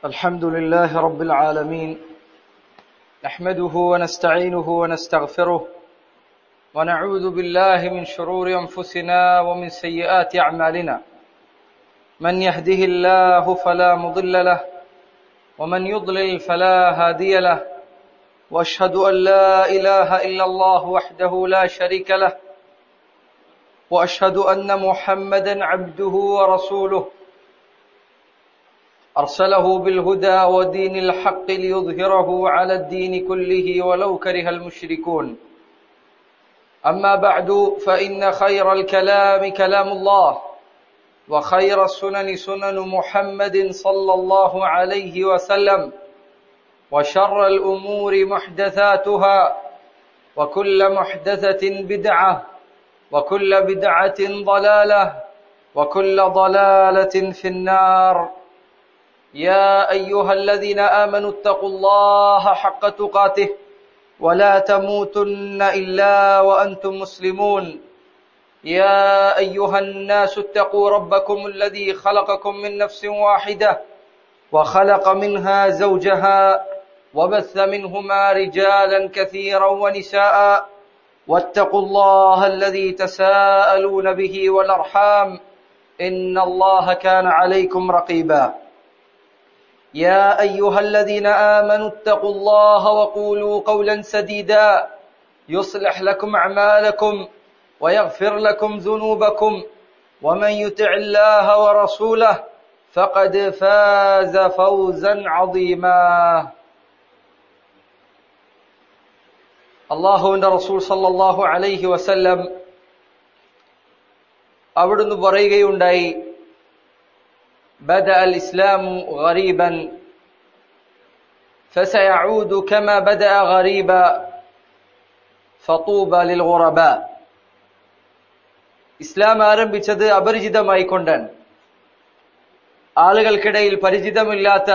الحمد لله رب العالمين نحمده ونستعينه ونستغفره ونعوذ بالله من شرور انفسنا ومن سيئات اعمالنا من يهده الله فلا مضل له ومن يضلل فلا هادي له واشهد ان لا اله الا الله وحده لا شريك له واشهد ان محمدا عبده ورسوله أرسله بالهدى ودين الحق ليظهره على الدين كله ولو كره المشركون أما بعد فإن خير الكلام كلام الله وخير السنن سنن محمد صلى الله عليه وسلم وشر الأمور محدثاتها وكل محدثة بدعة وكل بدعة ضلالة وكل ضلالة في النار يا ايها الذين امنوا اتقوا الله حق تقاته ولا تموتن الا وانتم مسلمون يا ايها الناس اتقوا ربكم الذي خلقكم من نفس واحده وخلق منها زوجها وبث منهما رجالا كثيرا ونساء واتقوا الله الذي تساءلون به والارحام ان الله كان عليكم رقيبا يا ايها الذين امنوا اتقوا الله وقولوا قولا سديدا يصلح لكم اعمالكم ويغفر لكم ذنوبكم ومن يطع الله ورسوله فقد فاز فوزا عظيما അള്ളാഹുവിന്റെ റസൂൽ സല്ലല്ലാഹു അലൈഹി വസല്ലം അവിടുന്ന് പറയുകയുണ്ടായി بدا الاسلام غريبا فسيعود كما بدا غريبا فطوبى للغرباء ഇസ്ലാം ആരംഭിച്ചത് അപരിചിതമായിക്കൊണ്ടാണ് ആളുകൾക്കിടയിൽ പരിചിതമില്ലാത്ത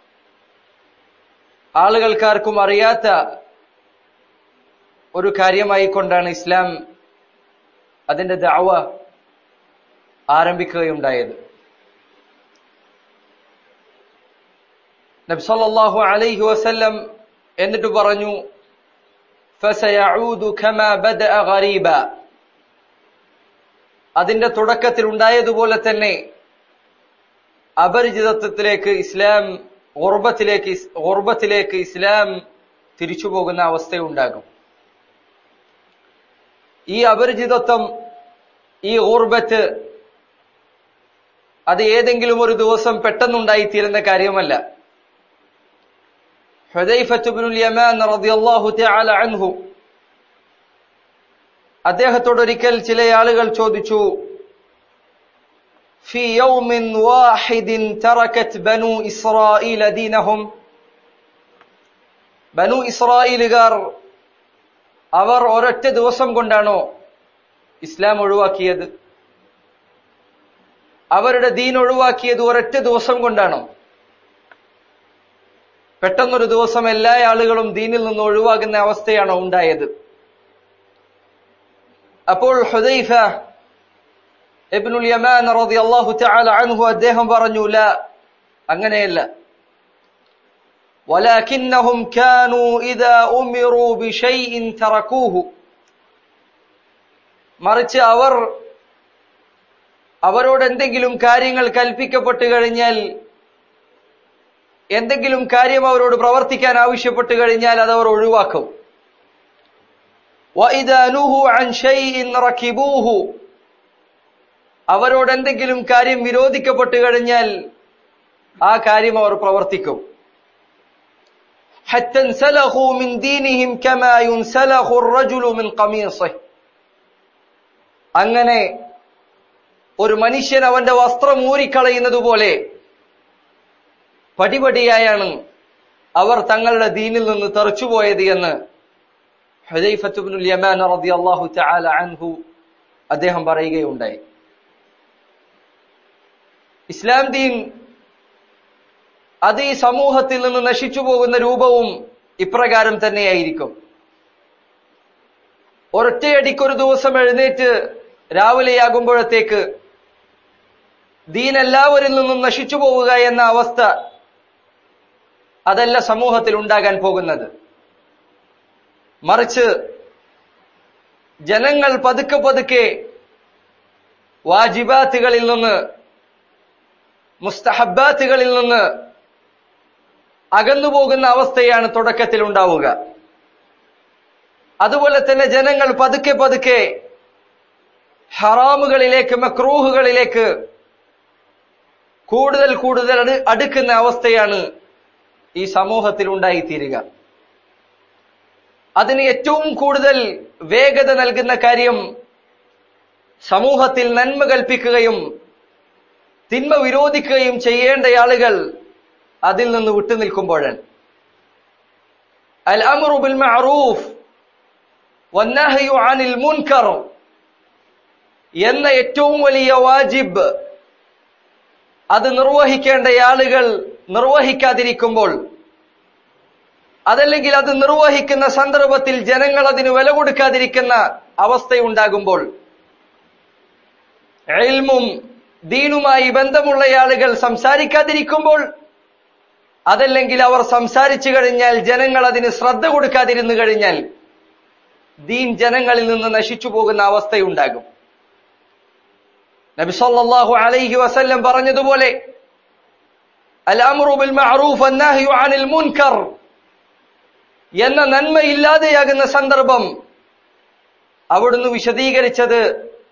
ആളുകൾക്കാർക്കും അറിയാത്ത ഒരു കാര്യമായിക്കൊണ്ടാണ് ഇസ്ലാം അതിന്റെ ദാവ ആരംഭിക്കുകയുണ്ടായത് നബി സല്ലല്ലാഹു അലൈഹി വസല്ലം എന്നിട്ട് പറഞ്ഞു ഫസയഊദു കമാ ബദഅ ഗരീബ അതിന്റെ തുടക്കത്തിൽ ഉണ്ടായതുപോലെ തന്നെ അപരിചിതത്വത്തിലേക്ക് ഇസ്ലാം ഉർബത്തിലേക്ക് ഉർബത്തിലേക്ക് ഇസ്ലാം തിരിച്ചു പോകുന്ന അവസ്ഥയുണ്ടാകും ഈ അപരിചിതത്വം ഈ ഊർബത്ത് അത് ഏതെങ്കിലും ഒരു ദിവസം പെട്ടെന്നുണ്ടായിത്തീരുന്ന കാര്യമല്ല ഹുദൈഫത്തുബ്നുൽ യമാൻ റളിയല്ലാഹു തആല അൻഹു അദ്ദേഹത്തോട് ഒരിക്കൽ ചില ആളുകൾ ചോദിച്ചു في يوم واحد تركت بنو إسرائيل دينهم ബനു ഇസ്രായേലുകാർ അവർ ഒരൊറ്റ ദിവസം കൊണ്ടാണോ ഇസ്ലാം ഒഴിവാക്കിയത് അവരുടെ ദീൻ ഒഴിവാക്കിയത് ഒരൊറ്റ ദിവസം കൊണ്ടാണോ പെട്ടെന്നൊരു ദിവസം എല്ലാ ആളുകളും ദീനിൽ നിന്ന് ഒഴിവാകുന്ന അവസ്ഥയാണോ ഉണ്ടായത് അപ്പോൾ ഹുദൈഫ ഇബ്നുൽ യമാൻ റളിയല്ലാഹു തആല അൻഹു അദ്ദേഹം പറഞ്ഞു ല അങ്ങനെയല്ല ولكنهم كانوا إذا أمروا بشيء تركوه മറിച്ച് അവർ അവരോട് എന്തെങ്കിലും കാര്യങ്ങൾ കൽപ്പിക്കപ്പെട്ടു കഴിഞ്ഞാൽ എന്തെങ്കിലും കാര്യം അവരോട് പ്രവർത്തിക്കാൻ ആവശ്യപ്പെട്ടു കഴിഞ്ഞാൽ അത് അവർ ഒഴിവാക്കും അവരോട് എന്തെങ്കിലും കാര്യം വിരോധിക്കപ്പെട്ടു കഴിഞ്ഞാൽ ആ കാര്യം അവർ പ്രവർത്തിക്കും അങ്ങനെ ഒരു മനുഷ്യൻ അവന്റെ വസ്ത്രം ഊരിക്കളയുന്നത് പോലെ പടിപടിയായാണ് അവർ തങ്ങളുടെ ദീനിൽ നിന്ന് തെറിച്ചുപോയത് എന്ന് ഹുദൈഫത്തുബ്നുൽ യമാൻ റളിയല്ലാഹു തആല അൻഹു അദ്ദേഹം പറയുകയുണ്ടായി ഇസ്ലാം ദീൻ അത് ഈ സമൂഹത്തിൽ നിന്ന് നശിച്ചു പോകുന്ന രൂപവും ഇപ്രകാരം തന്നെയായിരിക്കും ഒരൊറ്റയടിക്കൊരു ദിവസം എഴുന്നേറ്റ് രാവിലെയാകുമ്പോഴത്തേക്ക് ദീൻ എല്ലാവരിൽ നിന്നും നശിച്ചു പോവുക എന്ന അവസ്ഥ അതല്ല സമൂഹത്തിൽ ഉണ്ടാകാൻ പോകുന്നത് മറിച്ച് ജനങ്ങൾ പതുക്കെ പതുക്കെ വാജിബാത്തുകളിൽ നിന്ന് മുസ്തഹബാത്തുകളിൽ നിന്ന് അകന്നുപോകുന്ന അവസ്ഥയാണ് തുടക്കത്തിൽ ഉണ്ടാവുക അതുപോലെ തന്നെ ജനങ്ങൾ പതുക്കെ പതുക്കെ ഹറാമുകളിലേക്ക് മക്രൂഹുകളിലേക്ക് കൂടുതൽ കൂടുതൽ അടു- അടുക്കുന്ന അവസ്ഥയാണ് ഈ സമൂഹത്തിൽ ഉണ്ടായിത്തീരുക അതിന് ഏറ്റവും കൂടുതൽ വേഗത നൽകുന്ന കാര്യം സമൂഹത്തിൽ നന്മ കൽപ്പിക്കുകയും തിന്മ വിരോധിക്കുകയും ചെയ്യേണ്ട ആളുകൾ അതിൽ നിന്ന് വിട്ടുനിൽക്കുമ്പോഴാണ് അൽ അമറു ബിൽ മഅറൂഫ് വന്നഹയു അനിൽ മുൻകർ എന്ന ഏറ്റവും വലിയ വാജിബ് അത് നിർവഹിക്കേണ്ട ആളുകൾ നിർവഹിക്കാതിരിക്കുമ്പോൾ അതല്ലെങ്കിൽ അത് നിർവഹിക്കുന്ന സന്ദർഭത്തിൽ ജനങ്ങൾ അതിന് വില കൊടുക്കാതിരിക്കുന്ന അവസ്ഥയുണ്ടാകുമ്പോൾ എൽമും ദീനുമായി ബന്ധമുള്ള ആളുകൾ സംസാരിക്കാതിരിക്കുമ്പോൾ അതല്ലെങ്കിൽ അവർ സംസാരിച്ചു കഴിഞ്ഞാൽ ജനങ്ങൾ അതിന് ശ്രദ്ധ കൊടുക്കാതിരുന്നു കഴിഞ്ഞാൽ ദീൻ ജനങ്ങളിൽ നിന്ന് നശിച്ചു പോകുന്ന അവസ്ഥയുണ്ടാകും നബി സല്ലല്ലാഹു അലൈഹി വസല്ലം പറഞ്ഞതുപോലെ അൽ അംറു ബിൽ മഅറൂഫ് വന്നഹ്യു അനിൽ മുൻകർ എന്ന നന്മ ഇല്ലാതെയാകുന്ന സന്ദർഭം അവിടുന്ന് വിശദീകരിച്ചത്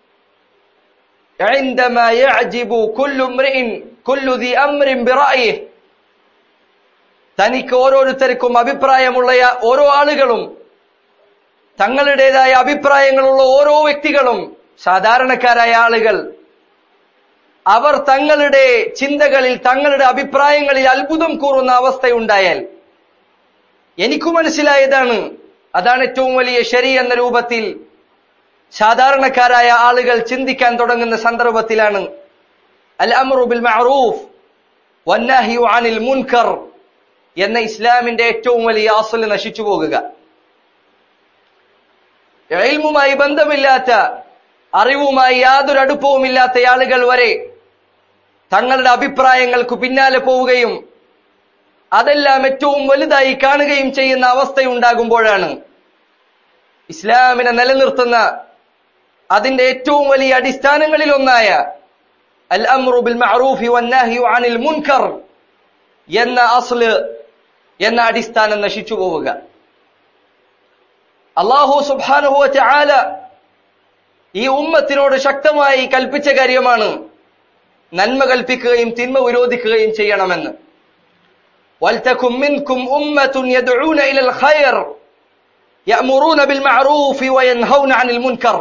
عندما يعجب كل امرئ كل ذي امر برأيه തനിക്ക് ഓരോരുത്തർക്കും അഭിപ്രായമുള്ള ഓരോ ആളുകളും തങ്ങളുടേതായ അഭിപ്രായങ്ങളുള്ള ഓരോ വ്യക്തികളും സാധാരണക്കാരായ ആളുകൾ അവർ തങ്ങളുടെ ചിന്തകളിൽ തങ്ങളുടെ അഭിപ്രായങ്ങളിൽ അത്ഭുതം കൂറുന്ന അവസ്ഥയുണ്ടായാൽ എനിക്കു മനസ്സിലായതാണ് അതാണ് ഏറ്റവും വലിയ ശരി എന്ന രൂപത്തിൽ സാധാരണക്കാരായ ആളുകൾ ചിന്തിക്കാൻ തുടങ്ങുന്ന സന്ദർഭത്തിലാണ് അൽ അമറു ബിൽ മഅറൂഫ് വന്നഹ്യു അനിൽ മുൻകർ എന്ന ഇസ്ലാമിന്റെ ഏറ്റവും വലിയ അസല് നശിച്ചു പോകുക എൽമുമായി ബന്ധമില്ലാത്ത അറിവുമായി യാതൊരു അടുപ്പവുമില്ലാത്ത ആളുകൾ വരെ തങ്ങളുടെ അഭിപ്രായങ്ങൾക്ക് പിന്നാലെ പോവുകയും അതെല്ലാം ഏറ്റവും വലുതായി കാണുകയും ചെയ്യുന്ന അവസ്ഥയുണ്ടാകുമ്പോഴാണ് ഇസ്ലാമിനെ നിലനിർത്തുന്ന അതിന്റെ ഏറ്റവും വലിയ അടിസ്ഥാനങ്ങളിൽ ഒന്നായ അൽ അമ്രു ബിൽ മഅറൂഫി വന്നഹ്യു അനിൽ മുൻകർ എന്ന അസ്ല് എന്ന അടിസ്ഥാനം നശിച്ചു പോവുക അള്ളാഹു സുബ്ഹാനഹു വതആല ഈ ഉമ്മത്തിനോട് ശക്തമായി കൽപ്പിച്ച കാര്യമാണ് നന്മ കൽപ്പിക്കുകയും തിന്മ വിരോധിക്കുകയും ചെയ്യണമെന്ന് വൽതകും മിൻകും ഉമ്മത്തുൻ യദ്ഊന ഇലൽ ഖൈർ യഅമുറൂന ബിൽ മഅറൂഫി വയൻഹൗന അനിൽ മുൻകർ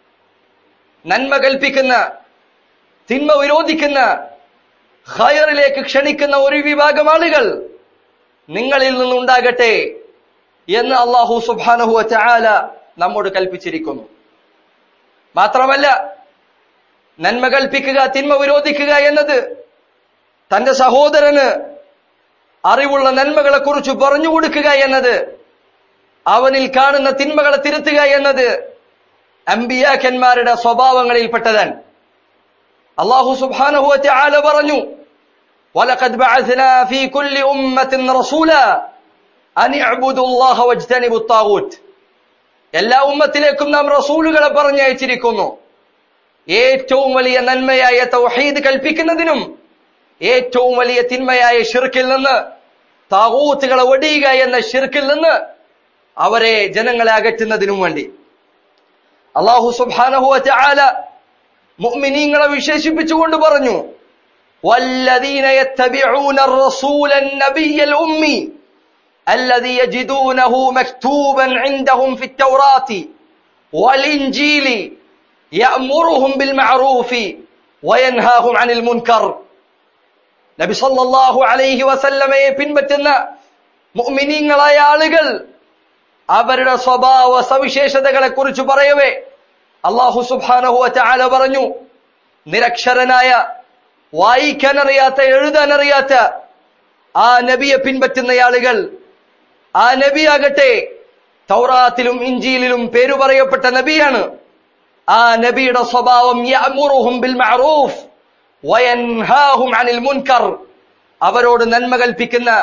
നന്മ കൽപ്പിക്കുന്ന തിന്മ വിരോധിക്കുന്ന ഖൈറിലേക്ക് ക്ഷണിക്കുന്ന ഒരു വിഭാഗം ആളുകൾ നിങ്ങളിൽ നിന്നുണ്ടാകട്ടെ എന്ന് അള്ളാഹു സുബ്ഹാനഹു വതആല നമ്മോട് കൽപ്പിച്ചിരിക്കുന്നു മാത്രമല്ല നന്മ കൽപ്പിക്കുക തിന്മ വിരോധിക്കുക എന്നത് തന്റെ സഹോദരന് അറിവുള്ള നന്മകളെ കുറിച്ച് പറഞ്ഞു കൊടുക്കുക എന്നത് അവനിൽ കാണുന്ന തിന്മകളെ തിരുത്തുക എന്നത് അമ്പിയാക്കന്മാരുടെ സ്വഭാവങ്ങളിൽപ്പെട്ടതാണ് അള്ളാഹു സുബ്ഹാനഹു വതആല പറഞ്ഞു ولقد بعثنا في كل أمة رسولا أن اعبدوا الله واجتنبوا الطاغوت എല്ലാ ഉമ്മത്തിലേക്കും നാം റസൂലുകളെ പറഞ്ഞയച്ചിരിക്കുന്നു ഏറ്റവും വലിയ നന്മയായ തൗഹീദ് കൽപ്പിക്കുന്നതിനും ഏറ്റവും വലിയ തിന്മയായ ഷിർക്കിൽ നിന്ന് താകൂത്തുകളെ ഒടിയുക എന്ന ഷിർക്കിൽ നിന്ന് അവരെ ജനങ്ങളെ അകറ്റുന്നതിനും വേണ്ടി അള്ളാഹു സുബ്ഹാനഹു വതആല മുഅ്മിനീങ്ങളെ വിശേഷിപ്പിച്ചുകൊണ്ട് പറഞ്ഞു والذين يتبعون الرسول النبي الأمي الذي يجدونه مكتوبا عندهم في التوراة والإنجيل يأمرهم بالمعروف وينهاهم عن المنكر നബി സല്ലല്ലാഹു അലൈഹി വസല്ലമയെ പിൻപറ്റുന്ന മുഅ്മിനീങ്ങളായ ആളുകൾ അവരുടെ സ്വഭാവ സവിശേഷതകളെ കുറിച്ച് പറയവേ അള്ളാഹു സുബ്ഹാനഹു വതആല പറഞ്ഞു നിരക്ഷരനായ വായിക്കാൻ അറിയാത്ത എഴുതാൻ അറിയാത്ത ആ നബിയെ പിൻപറ്റുന്ന ആളുകൾ ആ നബിയാകട്ടെ തൗറാത്തിലും ഇഞ്ചിയിലും പേരു പറയപ്പെട്ട നബിയാണ് ആ നബിയുടെ സ്വഭാവം യഅ്മുറുഹും ബിൽ മഅറൂഫ് വയൻഹാഹും അനിൽ മുൻകർ അവരോട് നന്മ കൽപ്പിക്കുന്ന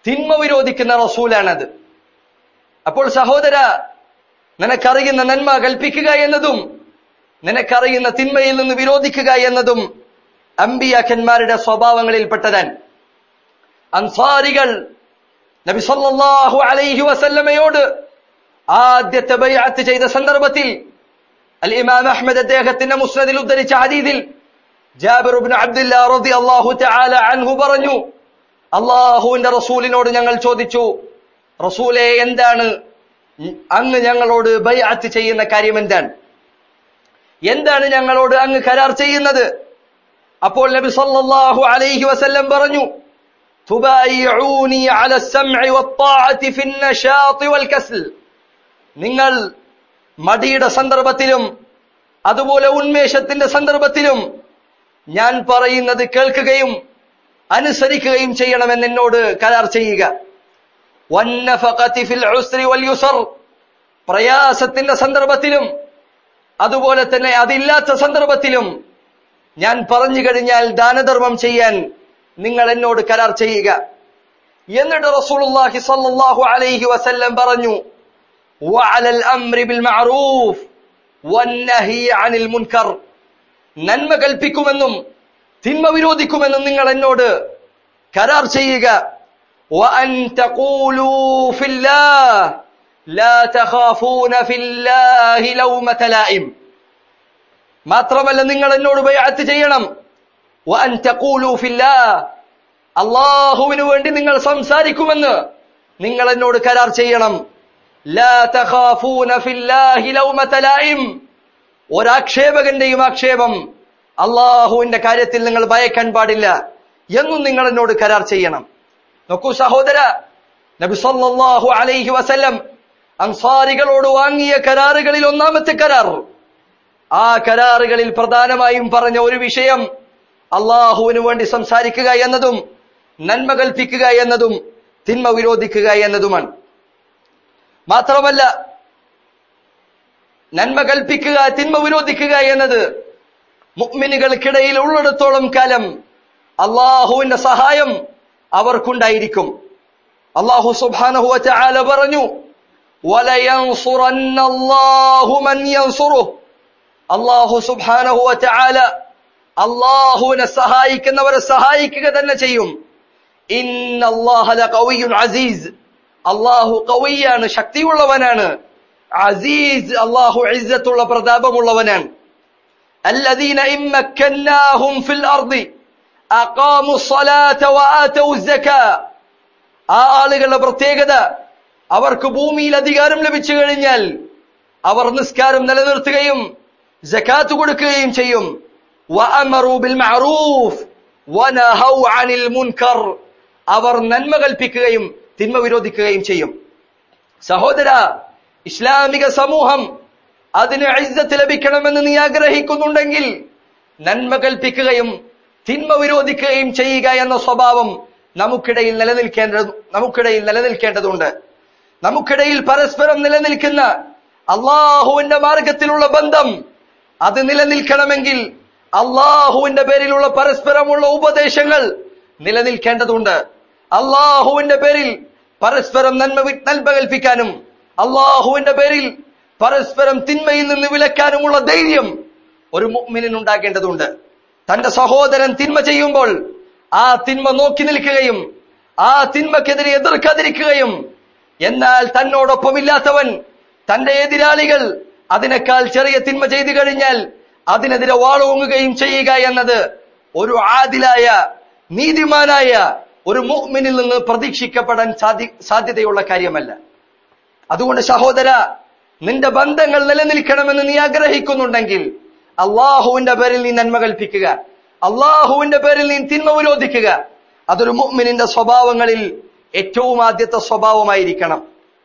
തിന്മ വിരോധിക്കുന്ന റസൂലാണത് അപ്പോൾ സഹോദര നിനക്കറിയുന്ന നന്മ കൽപ്പിക്കുക എന്നതും നിനക്കറിയുന്ന തിന്മയിൽ നിന്ന് വിരോധിക്കുക എന്നതും അമ്പിയാക്കന്മാരുടെ സ്വഭാവങ്ങളിൽപ്പെട്ടതാണ് അൻസാരികൾ നബി സല്ലല്ലാഹു അലൈഹി വസല്ലമയോട് ആദ്യത്തെ ബൈഅത്ത് ചെയ്ത സന്ദർഭത്തിൽ അൽ ഇമാം അഹ്മദ് അദ്ദേഹത്തിന്റെ മുസ്നദിൽ ഉദ്ധരിച്ച ഹദീദിൽ ജാബിർ ഇബ്നു അബ്ദുല്ലാ റളിയല്ലാഹു തആല അൻഹു പറഞ്ഞു അള്ളാഹുവിന്റെ റസൂലിനോട് ഞങ്ങൾ ചോദിച്ചു റസൂലെ എന്താണ് അങ്ങ് ഞങ്ങളോട് ബൈഅത്ത് ചെയ്യുന്ന കാര്യം എന്താണ് എന്താണ് ഞങ്ങളോട് അങ്ങ് കരാർ ചെയ്യുന്നത് അപ്പോൾ നബി സല്ലല്ലാഹു അലൈഹി വസല്ലം പറഞ്ഞു തുബായിഊനി അല السمع والطاعة في النشاط والكسل നിങ്ങൾ മടിയുടെ സന്ദർഭത്തിലും അതുപോലെ ഉന്മേഷത്തിന്റെ സന്ദർഭത്തിലും ഞാൻ പറയുന്നത് കേൾക്കുകയും അനുസരിക്കുകയും ചെയ്യണമെന്ന് എന്നോട് കരാർ ചെയ്യുക വന്നഫഖതി ഫിൽ ഉസ്രി വൽ യുസർ പ്രയാസത്തിന്റെ സന്ദർഭത്തിലും അതുപോലെ തന്നെ അതില്ലാത്ത സന്ദർഭത്തിലും ഞാൻ പറഞ്ഞു കഴിഞ്ഞാൽ ദാനധർമ്മം ചെയ്യാൻ നിങ്ങൾ എന്നോട് കരാർ ചെയ്യുക എന്നിട്ട് റസൂലുള്ളാഹി സ്വല്ലല്ലാഹു അലൈഹി വസല്ലം പറഞ്ഞു وعلى الأمر بالمعروف والنهي عن المنكر നന്മ കൽപ്പിക്കുമെന്നും തിന്മ വിരോധിക്കുമെന്നും നിങ്ങൾ എന്നോട് കരാർ ചെയ്യുക وأن تقولوا في الله لا تخافون في الله لومة لائم മാത്രമല്ല നിങ്ങൾ എന്നോട് ബൈഅത്ത് ചെയ്യണം وأن تقولوا في الله അള്ളാഹുവിന് വേണ്ടി നിങ്ങൾ സംസാരിക്കുമെന്ന് നിങ്ങൾ എന്നോട് കരാർ ചെയ്യണം لا تخافون في الله لومة لائم ഒരാക്ഷേപകന്റെയും ആക്ഷേപം അള്ളാഹുവിന്റെ കാര്യത്തിൽ നിങ്ങൾ ഭയക്കാൻ പാടില്ല എന്നും നിങ്ങൾ എന്നോട് കരാർ ചെയ്യണം നോക്കൂ സഹോദര നബി സല്ലല്ലാഹു അലൈഹി വസല്ലം അൻസാരികളോട് വാങ്ങിയ കരാറുകളിൽ ഒന്നാമത്തെ കരാർ ആ കരാറുകളിൽ പ്രധാനമായും പറഞ്ഞ ഒരു വിഷയം അള്ളാഹുവിന് വേണ്ടി സംസാരിക്കുക എന്നതും നന്മ കൽപ്പിക്കുക എന്നതും തിന്മ വിരോധിക്കുക എന്നതുമാണ് മാത്രമല്ല നന്മ കൽപ്പിക്കുക തിന്മ വിരോധിക്കുക എന്നത് മുഅ്മിനുകൾക്കിടയിൽ ഉള്ളിടത്തോളം കാലം അള്ളാഹുവിന്റെ സഹായം അവർക്കുണ്ടായിരിക്കും അള്ളാഹു സുബ്ഹാനഹു വതആല പറഞ്ഞു وَلَيَنْصُرَنَّ اللَّهُ مَنْ يَنْصُرُهُ അള്ളാഹു സുബ്ഹാനഹു വതആല അള്ളാഹുവിനെ സഹായിക്കുന്നവരെ സഹായിക്കുക തന്നെ ചെയ്യും ഇന്നല്ലാഹ ലഖവിയ്യുൻ അസീസ് അള്ളാഹു കവിയാണ് ശക്തിയുള്ളവനാണ് അസീസ് അള്ളാഹു ഇസ്സത്തുള്ള പ്രതാപമുള്ളവനാണ് الذين إن مكناهم في الأرض أقاموا الصلاة وآتوا الزكاة ആ ആളുകളുടെ പ്രത്യേകത അവർക്ക് ഭൂമിയിൽ അധികാരം ലഭിച്ചു കഴിഞ്ഞാൽ അവർ നിസ്കാരം നിലനിർത്തുകയും ജക്കാത്ത് കൊടുക്കുകയും ചെയ്യും وأمروا بالمعروف ونهوا عن المنكر അവർ നന്മ കൽപ്പിക്കുകയും തിന്മ വിരോധിക്കുകയും ചെയ്യും സഹോദര ഇസ്ലാമിക സമൂഹം അതിന് ഇസ്സത്ത് ലഭിക്കണമെന്ന് നീ ആഗ്രഹിക്കുന്നുണ്ടെങ്കിൽ നന്മ കൽപ്പിക്കുകയും തിന്മ വിരോധിക്കുകയും ചെയ്യുക എന്ന സ്വഭാവം നമുക്കിടയിൽ നിലനിൽക്കേണ്ട നമുക്കിടയിൽ നിലനിൽക്കേണ്ടതുണ്ട് നമുക്കിടയിൽ പരസ്പരം നിലനിൽക്കുന്ന അള്ളാഹുവിന്റെ മാർഗത്തിലുള്ള ബന്ധം അത് നിലനിൽക്കണമെങ്കിൽ അള്ളാഹുവിന്റെ പേരിലുള്ള പരസ്പരമുള്ള ഉപദേശങ്ങൾ നിലനിൽക്കേണ്ടതുണ്ട് അള്ളാഹുവിന്റെ പേരിൽ പരസ്പരം നന്മ വി- നന്മ കൽപ്പിക്കാനും അള്ളാഹുവിന്റെ പേരിൽ പരസ്പരം തിന്മയിൽ നിന്ന് വിലക്കാനുമുള്ള ധൈര്യം ഒരു മുഅ്മിനിനുണ്ടാകേണ്ടതുണ്ട് തന്റെ സഹോദരൻ തിന്മ ചെയ്യുമ്പോൾ ആ തിന്മ നോക്കി നിൽക്കുകയും ആ തിന്മക്കെതിരെ എതിർക്കാതിരിക്കുകയും എന്നാൽ തന്നോടൊപ്പമില്ലാത്തവൻ തന്റെ എതിരാളികൾ അതിനേക്കാൾ ചെറിയ തിന്മ ചെയ്തു കഴിഞ്ഞാൽ അതിനെതിരെ വാളോങ്ങുകയും ചെയ്യുക എന്നത് ഒരു ആദിലായ നീതിമാനായ ഒരു മുഅ്മിനിൽ നിന്ന് പ്രതീക്ഷിക്കപ്പെടാൻ സാധി സാധ്യതയുള്ള കാര്യമല്ല അതുകൊണ്ട് സഹോദര നിന്റെ ബന്ധങ്ങൾ നിലനിൽക്കണമെന്ന് നീ ആഗ്രഹിക്കുന്നുണ്ടെങ്കിൽ അള്ളാഹുവിന്റെ പേരിൽ നീ നന്മ കൽപ്പിക്കുക അള്ളാഹുവിന്റെ പേരിൽ നീ തിന്മ വിരോധിക്കുക അതൊരു മുഅ്മിനിന്റെ സ്വഭാവങ്ങളിൽ ഏറ്റവും ആദ്യത്തെ സ്വഭാവമായിരിക്കണം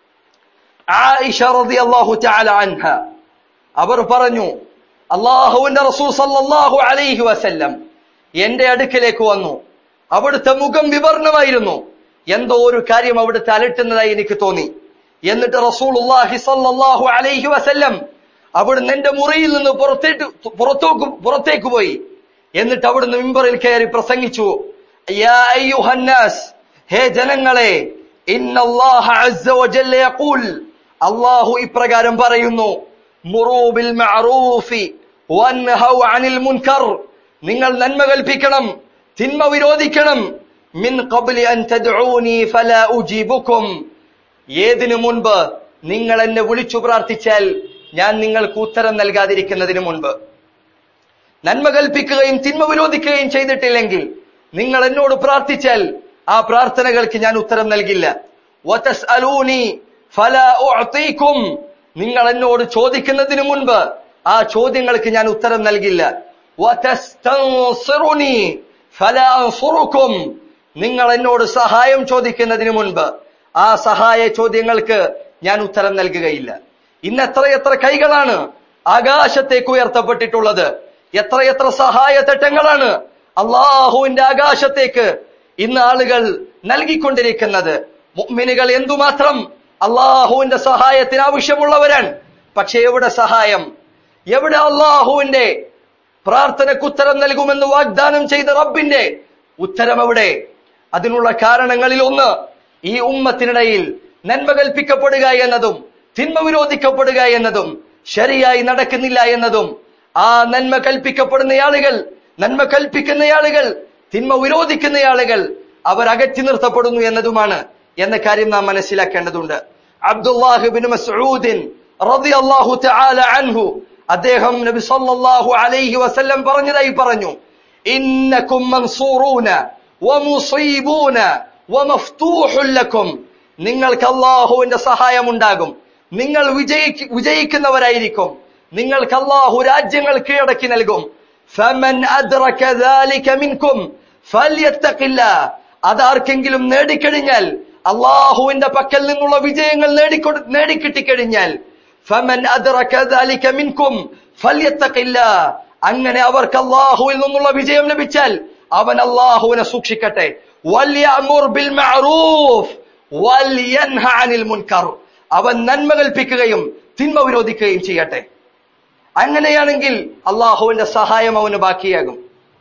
ആയിഷ റളിയല്ലാഹു തആല അൻഹ അവർ പറഞ്ഞു അള്ളാഹുവിന്റെ റസൂൽ സല്ലല്ലാഹു അലൈഹി വസല്ലം എന്റെ അടുക്കലേക്ക് വന്നു അവിടുത്തെ മുഖം വിവർണമായിരുന്നു എന്തോ ഒരു കാര്യം അവിടുത്തെ അലട്ടുന്നതായി എനിക്ക് തോന്നി എന്നിട്ട് റസൂലുള്ളാഹി സല്ലല്ലാഹു അലൈഹി വസല്ലം അവിടുന്ന് എന്റെ മുറിയിൽ നിന്ന് പുറത്തേക്ക് പുറത്തേക്ക് പുറത്തേക്ക് പോയി എന്നിട്ട് അവിടുന്ന് മിമ്പറിൽ കയറി പ്രസംഗിച്ചു യാ അയ്യുഹന്നാസ് ഹേ ജനങ്ങളെ ഇന്നല്ലാഹ അസ്സ വജല്ല യഖൂൽ അല്ലാഹു ഇപ്രകാരം പറയുന്നു മുറൂബിൽ മഅറൂഫി വൻഹൗ അനിൽ മുൻകർ നിങ്ങൾ നന്മ കൽപ്പിക്കണം തിന്മ വിരോധിക്കണം മിൻ ഖബ്ലി അൻ തദ്ഊനി ഫലാ ഉജീബുക്കും ഏതിനു മുൻപ് നിങ്ങൾ എന്നെ വിളിച്ചു പ്രാർത്ഥിച്ചാൽ ഞാൻ നിങ്ങൾക്ക് ഉത്തരം നൽകാതിരിക്കുന്നതിന് മുൻപ് നന്മ കൽപ്പിക്കുകയും തിന്മ വിരോധിക്കുകയും ചെയ്തിട്ടില്ലെങ്കിൽ നിങ്ങൾ എന്നോട് പ്രാർത്ഥിച്ചാൽ ആ പ്രാർത്ഥനകൾക്ക് ഞാൻ ഉത്തരം നൽകില്ല വതസ്അലൂനി ഫലാ ഉഅതീകും നിങ്ങൾ എന്നോട് ചോദിക്കുന്നതിന് മുൻപ് ആ ചോദ്യങ്ങൾക്ക് ഞാൻ ഉത്തരം നൽകില്ല വതസ്തൻസിറുനി ഫലാ അൻസുറുക്കും നിങ്ങൾ എന്നോട് സഹായം ചോദിക്കുന്നതിന് മുൻപ് ആ സഹായ ചോദ്യങ്ങൾക്ക് ഞാൻ ഉത്തരം നൽകുകയില്ല ഇന്ന് എത്രയെത്ര കൈകളാണ് ആകാശത്തേക്ക് ഉയർത്തപ്പെട്ടിട്ടുള്ളത് എത്രയെത്ര സഹായ തട്ടങ്ങളാണ് അള്ളാഹുവിന്റെ ആകാശത്തേക്ക് ഇന്ന് ആളുകൾ നൽകിക്കൊണ്ടിരിക്കുന്നത് മുഅ്മിനുകൾ എന്തുമാത്രം അള്ളാഹുവിന്റെ സഹായത്തിന് ആവശ്യമുള്ളവരാണ് പക്ഷെ എവിടെ സഹായം എവിടെ അള്ളാഹുവിന്റെ പ്രാർത്ഥനയ്ക്ക് ഉത്തരം നൽകുമെന്ന് വാഗ്ദാനം ചെയ്ത റബ്ബിന്റെ ഉത്തരം എവിടെ അതിനുള്ള കാരണങ്ങളിൽ ഒന്ന് ഈ ഉമ്മത്തിനിടയിൽ നന്മ കൽപ്പിക്കപ്പെടുക എന്നതും തിന്മ വിരോധിക്കപ്പെടുക എന്നതും ശരിയായി നടക്കുന്നില്ല എന്നതും ആ നന്മ കൽപ്പിക്കപ്പെടുന്ന ആളുകൾ നന്മ കൽപ്പിക്കുന്ന ആളുകൾ തിന്മ വിരോധിക്കുന്ന ആളുകൾ അവർ അകറ്റി നിർത്തപ്പെടുന്നു എന്നതുമാണ് എന്ന കാര്യം നാം മനസ്സിലാക്കേണ്ടതുണ്ട് അബ്ദുല്ലാഹിബിൻ മസ്ഊദിൻ റളിയല്ലാഹു തആല അൻഹു അദ്ദേഹം നബി സല്ലല്ലാഹു അലൈഹി വസല്ലം പറഞ്ഞതായി പറഞ്ഞു ഇന്നകും മൻസൂറൂന വമുസീബൂന വമഫ്തൂഹുൻ ലക്കും നിങ്ങൾക്ക് അല്ലാഹുവിന്റെ സഹായം ഉണ്ടാകും നിങ്ങൾ വിജയിക്ക് വിജയിക്കുന്നവരായിരിക്കും നിങ്ങൾക്ക് അല്ലാഹു രാജ്യങ്ങൾ കീഴടക്കി നൽകും ഫമൻ അദ്റക ذلك منكم فليتق الله അതാർക്കെങ്കിലും നേടിക്കഴിഞ്ഞാൽ അള്ളാഹുവിന്റെ പക്കൽ നിന്നുള്ള വിജയങ്ങൾ നേടിക്കൊടു നേടിക്കിട്ടിക്കഴിഞ്ഞാൽ ഫമൻ അദ്റക ذلك منكم فليتق الله അങ്ങനെ അവർക്ക് അള്ളാഹുവിൽ നിന്നുള്ള വിജയം ലഭിച്ചാൽ അവൻ അള്ളാഹുവിനെ സൂക്ഷിക്കട്ടെ വല്യഅമുർ ബിൽ മഅറൂഫ് വല്യൻഹ അനിൽ മുൻകർ അവൻ നന്മ കൽപ്പിക്കുകയും തിന്മ വിരോധിക്കുകയും ചെയ്യട്ടെ അങ്ങനെയാണെങ്കിൽ അള്ളാഹുവിന്റെ സഹായം അവന് ബാക്കിയാകും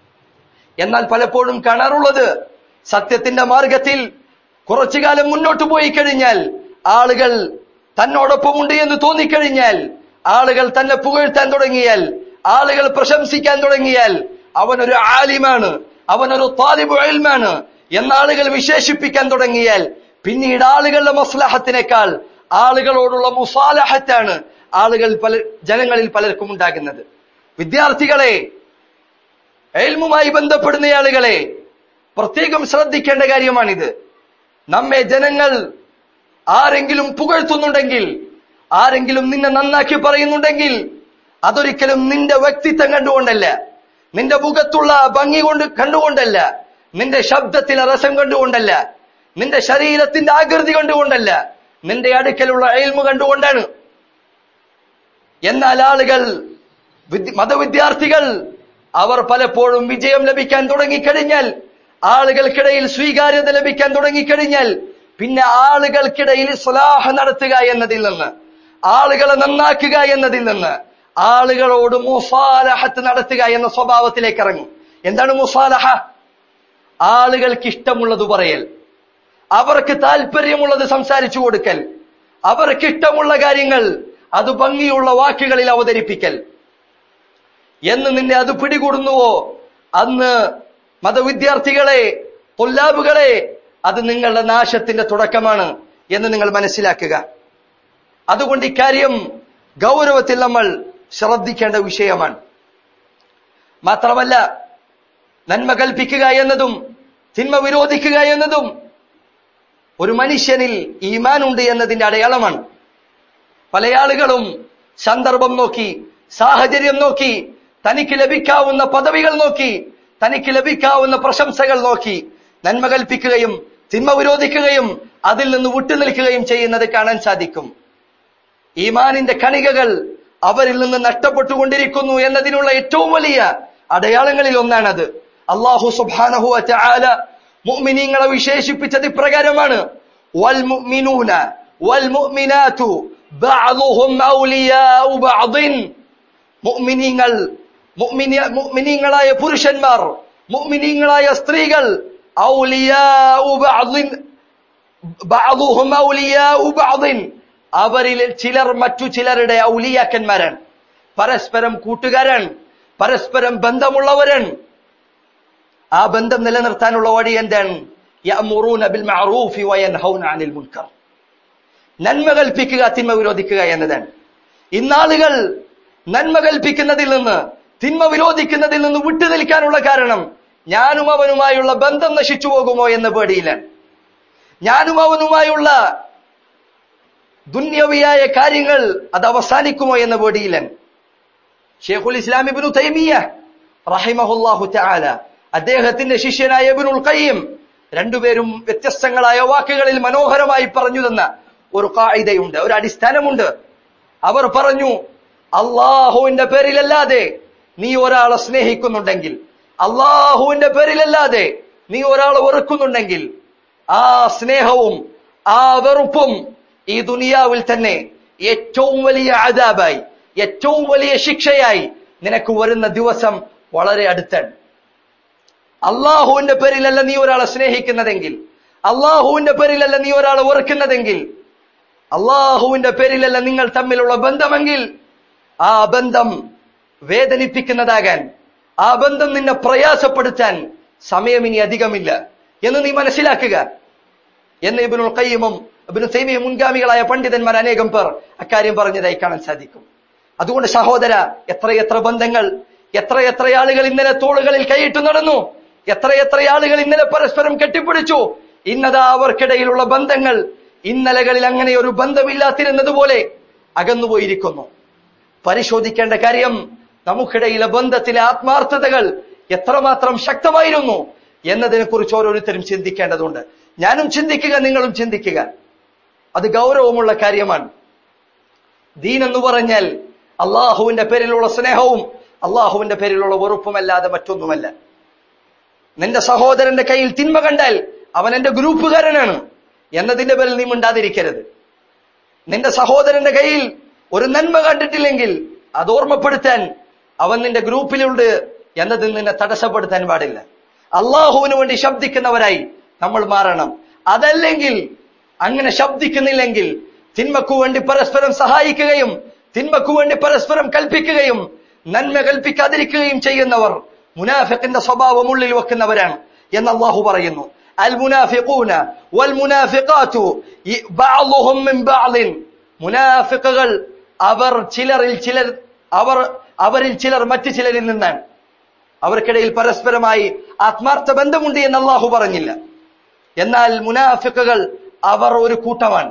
എന്നാൽ പലപ്പോഴും കാണാറുള്ളത് സത്യത്തിന്റെ മാർഗത്തിൽ കുറച്ചു കാലം മുന്നോട്ട് പോയി കഴിഞ്ഞാൽ ആളുകൾ തന്നോടൊപ്പമുണ്ട് എന്ന് തോന്നിക്കഴിഞ്ഞാൽ ആളുകൾ തന്നെ പുകഴ്ത്താൻ തുടങ്ങിയാൽ ആളുകൾ പ്രശംസിക്കാൻ തുടങ്ങിയാൽ അവനൊരു ആലിമാണ് അവനൊരു താലിബ് ഇൽമാണ് എന്ന ആളുകൾ വിശേഷിപ്പിക്കാൻ തുടങ്ങിയാൽ പിന്നീട് ആളുകളുടെ മസ്ലഹത്തിനേക്കാൾ ആളുകളോടുള്ള മുസാലഹത്താണ് ആളുകൾ പല ജനങ്ങളിൽ പലർക്കും ഉണ്ടാകുന്നത് വിദ്യാർത്ഥികളെ എൽമുമായി ബന്ധപ്പെടുന്ന ആളുകളെ പ്രത്യേകം ശ്രദ്ധിക്കേണ്ട കാര്യമാണിത് നമ്മെ ജനങ്ങൾ ആരെങ്കിലും പുകഴ്ത്തുന്നുണ്ടെങ്കിൽ ആരെങ്കിലും നിന്നെ നന്നാക്കി പറയുന്നുണ്ടെങ്കിൽ അതൊരിക്കലും നിന്റെ വ്യക്തിത്വം കണ്ടുകൊണ്ടല്ല നിന്റെ മുഖത്തുള്ള ഭംഗി കൊണ്ട് കണ്ടുകൊണ്ടല്ല നിന്റെ ശബ്ദത്തിലെ രസം കണ്ടുകൊണ്ടല്ല നിന്റെ ശരീരത്തിന്റെ ആകൃതി കണ്ടുകൊണ്ടല്ല നിന്റെ അടുക്കലുള്ള എൽമു കണ്ടുകൊണ്ടാണ് എന്നാൽ ആളുകൾ വിദ്യ- മതവിദ്യാർത്ഥികൾ അവർ പലപ്പോഴും വിജയം ലഭിക്കാൻ തുടങ്ങിക്കഴിഞ്ഞാൽ ആളുകൾക്കിടയിൽ സ്വീകാര്യത ലഭിക്കാൻ തുടങ്ങിക്കഴിഞ്ഞാൽ പിന്നെ ആളുകൾക്കിടയിൽ സ്വലാഹ നടത്തുക എന്നതിൽ നിന്ന് ആളുകളെ നന്നാക്കുക എന്നതിൽ നിന്ന് ആളുകളോട് മുസാലഹത്ത് നടത്തുക എന്ന സ്വഭാവത്തിലേക്ക് ഇറങ്ങും എന്താണ് മുസാലഹ ആളുകൾക്ക് ഇഷ്ടമുള്ളത് പറയൽ അവർക്ക് താല്പര്യമുള്ളത് സംസാരിച്ചു കൊടുക്കൽ അവർക്ക് ഇഷ്ടമുള്ള കാര്യങ്ങൾ അത് ഭംഗിയുള്ള വാക്കുകളിൽ അവതരിപ്പിക്കൽ എന്ന് നിന്നെ അത് പിടികൂടുന്നുവോ അന്ന് മതവിദ്യാർത്ഥികളെ കൊല്ലാബുകളെ അത് നിങ്ങളുടെ നാശത്തിന്റെ തുടക്കമാണ് എന്ന് നിങ്ങൾ മനസ്സിലാക്കുക അതുകൊണ്ട് ഇക്കാര്യം ഗൗരവത്തിൽ നമ്മൾ ശ്രദ്ധിക്കേണ്ട വിഷയമാണ് മാത്രമല്ല നന്മ കൽപ്പിക്കുക എന്നതും തിന്മ വിരോധിക്കുക എന്നതും ഒരു മനുഷ്യനിൽ ഈമാനുണ്ട് എന്നതിന്റെ അടയാളമാണ് പല ആളുകളും സന്ദർഭം നോക്കി സാഹചര്യം നോക്കി തനിക്ക് ലഭിക്കാവുന്ന പദവികൾ നോക്കി തനിക്ക് ലഭിക്കാവുന്ന പ്രശംസകൾ നോക്കി നന്മ കൽപ്പിക്കുകയും തിന്മ വിരോധിക്കുകയും അതിൽ നിന്ന് വിട്ടുനിൽക്കുകയും ചെയ്യുന്നത് കാണാൻ സാധിക്കും ഈമാനിന്റെ കണികകൾ അവരിൽ നിന്ന് നഷ്ടപ്പെട്ടുകൊണ്ടിരിക്കുന്നു എന്നതിനുള്ള ഏറ്റവും വലിയ അടയാളങ്ങളിൽ ഒന്നാണത് അള്ളാഹു സുബ്ഹാനഹു വതആല മുഅ്മിനീങ്ങളെ വിശേഷിപ്പിച്ചത് ഇപ്രകാരമാണ് വൽ മുഅ്മിനൂന വൽ മുഅ്മിനാതു ബഅദുഹും ഔലിയാഉ ബഅദിൻ മുഅ്മിനീങ്ങൾ മുഅ്മിനി- മുഅ്മിനീങ്ങളായ പുരുഷന്മാർ മുഅ്മിനീങ്ങളായ സ്ത്രീകൾ ഔലിയാഉ ബഅദിൻ ബഅദുഹും ഔലിയാഉ ബഅദിൻ അവരിൽ ചിലർ മറ്റു ചിലരുടെ ഔലിയാക്കന്മാരാണ് പരസ്പരം കൂട്ടുകാരാണ് പരസ്പരം ബന്ധമുള്ളവരാണ് ആ ബന്ധം നിലനിർത്താനുള്ള വഴി എന്താണ് യഅ്മുറൂന ബിൽ മഅറൂഫി വയൻഹൗന അനിൽ മുൻകർ നന്മ കൽപ്പിക്കുക തിന്മ വിരോധിക്കുക എന്നതാണ് ഇന്നാളുകൾ നന്മ കൽപ്പിക്കുന്നതിൽ നിന്ന് തിന്മ വിരോധിക്കുന്നതിൽ നിന്ന് വിട്ടുനിൽക്കാനുള്ള കാരണം ഞാനും അവനുമായുള്ള ബന്ധം നശിച്ചു പോകുമോ എന്ന പേടിയിലാണ് ഞാനും അവനുമായുള്ള ദുന്യവിയായ കാര്യങ്ങൾ അത് അവസാനിക്കുമോ എന്ന പേടിയിലാണ് ഷേഖുൽ ഇസ്ലാം ഇബ്നു തൈമിയ റഹിമഹുല്ലാഹു തആല അദ്ദേഹത്തിന്റെ ശിഷ്യനായ ഇബ്നുൽ ഖയ്യിം രണ്ടുപേരും വ്യത്യസ്തങ്ങളായ വാക്കുകളിൽ മനോഹരമായി പറഞ്ഞു തന്ന ഒരു കായികയുണ്ട് ഒരു അടിസ്ഥാനമുണ്ട് അവർ പറഞ്ഞു അള്ളാഹുവിന്റെ പേരിലല്ലാതെ നീ ഒരാളെ സ്നേഹിക്കുന്നുണ്ടെങ്കിൽ അള്ളാഹുവിന്റെ പേരിലല്ലാതെ നീ ഒരാളെ വെറുക്കുന്നുണ്ടെങ്കിൽ ആ സ്നേഹവും ആ വെറുപ്പും ഈ ദുനിയാവിൽ തന്നെ ഏറ്റവും വലിയ അതാബായി ഏറ്റവും വലിയ ശിക്ഷയായി നിനക്ക് വരുന്ന ദിവസം വളരെ അടുത്താണ് അള്ളാഹുവിന്റെ പേരിലല്ല നീ ഒരാളെ സ്നേഹിക്കുന്നതെങ്കിൽ അള്ളാഹുവിന്റെ പേരിലല്ല നീ ഒരാളെ വെറുക്കുന്നതെങ്കിൽ അള്ളാഹുവിന്റെ പേരിലല്ല നിങ്ങൾ തമ്മിലുള്ള ബന്ധമെങ്കിൽ ആ ബന്ധം വേദനിപ്പിക്കുന്നതാകാൻ ആ ബന്ധം നിന്നെ പ്രയാസപ്പെടുത്താൻ സമയം ഇനി അധികമില്ല എന്ന് നീ മനസ്സിലാക്കുക എന്ന് ഇബിനുൽ കയ്യമും ഇബിനു സൈമിയ മുൻഗാമികളായ പണ്ഡിതന്മാർ അനേകം പേർ അക്കാര്യം പറഞ്ഞതായി കാണാൻ സാധിക്കും അതുകൊണ്ട് സഹോദര എത്രയെത്ര ബന്ധങ്ങൾ എത്രയെത്ര ആളുകൾ ഇന്നലെ തോളുകളിൽ കൈയിട്ടു നടന്നു എത്രയെത്ര ആളുകൾ ഇന്നലെ പരസ്പരം കെട്ടിപ്പിടിച്ചു ഇന്നതാ അവർക്കിടയിലുള്ള ബന്ധങ്ങൾ ഇന്നലകളിൽ അങ്ങനെ ഒരു ബന്ധമില്ലാത്തിരുന്നതുപോലെ അകന്നുപോയിരിക്കുന്നു പരിശോധിക്കേണ്ട കാര്യം നമുക്കിടയിലെ ബന്ധത്തിലെ ആത്മാർത്ഥതകൾ എത്രമാത്രം ശക്തമായിരുന്നു എന്നതിനെ കുറിച്ച് ഓരോരുത്തരും ചിന്തിക്കേണ്ടതുണ്ട് ഞാനും ചിന്തിക്കുക നിങ്ങളും ചിന്തിക്കുക അത് ഗൗരവമുള്ള കാര്യമാണ് ദീൻ എന്ന് പറഞ്ഞാൽ അള്ളാഹുവിന്റെ പേരിലുള്ള സ്നേഹവും അള്ളാഹുവിന്റെ പേരിലുള്ള വെറുപ്പുമല്ലാതെ മറ്റൊന്നുമല്ല നിന്റെ സഹോദരന്റെ കയ്യിൽ തിന്മ കണ്ടാൽ അവൻ എന്റെ ഗ്രൂപ്പുകാരനാണ് എന്നതിന്റെ പേരിൽ നീ മിണ്ടാതിരിക്കരുത് നിന്റെ സഹോദരന്റെ കയ്യിൽ ഒരു നന്മ കണ്ടിട്ടില്ലെങ്കിൽ അത് ഓർമ്മപ്പെടുത്താൻ അവൻ നിന്റെ ഗ്രൂപ്പിലുണ്ട് എന്നതിൽ നിന്നെ തടസ്സപ്പെടുത്താൻ പാടില്ല അള്ളാഹുവിന് വേണ്ടി ശബ്ദിക്കുന്നവരായി നമ്മൾ മാറണം അതല്ലെങ്കിൽ അങ്ങനെ ശബ്ദിക്കുന്നില്ലെങ്കിൽ തിന്മക്കു വേണ്ടി പരസ്പരം സഹായിക്കുകയും തിന്മക്കു വേണ്ടി പരസ്പരം കൽപ്പിക്കുകയും നന്മ കൽപ്പിക്കാതിരിക്കുകയും ചെയ്യുന്നവർ മുനാഫിഖിന്റെ സ്വഭാവം ഉള്ളിൽ വെക്കുന്നവരാണ് എന്ന് അള്ളാഹു പറയുന്നു അൽ മുനാഫിഖൂന വൽ മുനാഫിഖാത്തു ബഅ്ളുഹും മിൻ ബഅ്ളിൻ മുനാഫിഖുകൾ അവർ ചിലരിൽ ചിലർ അവർ അവരിൽ ചിലർ മറ്റു ചിലരിൽ നിന്നാണ് അവർക്കിടയിൽ പരസ്പരമായി ആത്മാർത്ഥ ബന്ധമുണ്ട് എന്ന് അള്ളാഹു പറഞ്ഞില്ല എന്നാൽ മുനാഫിക്കുകൾ അവർ ഒരു കൂട്ടമാണ്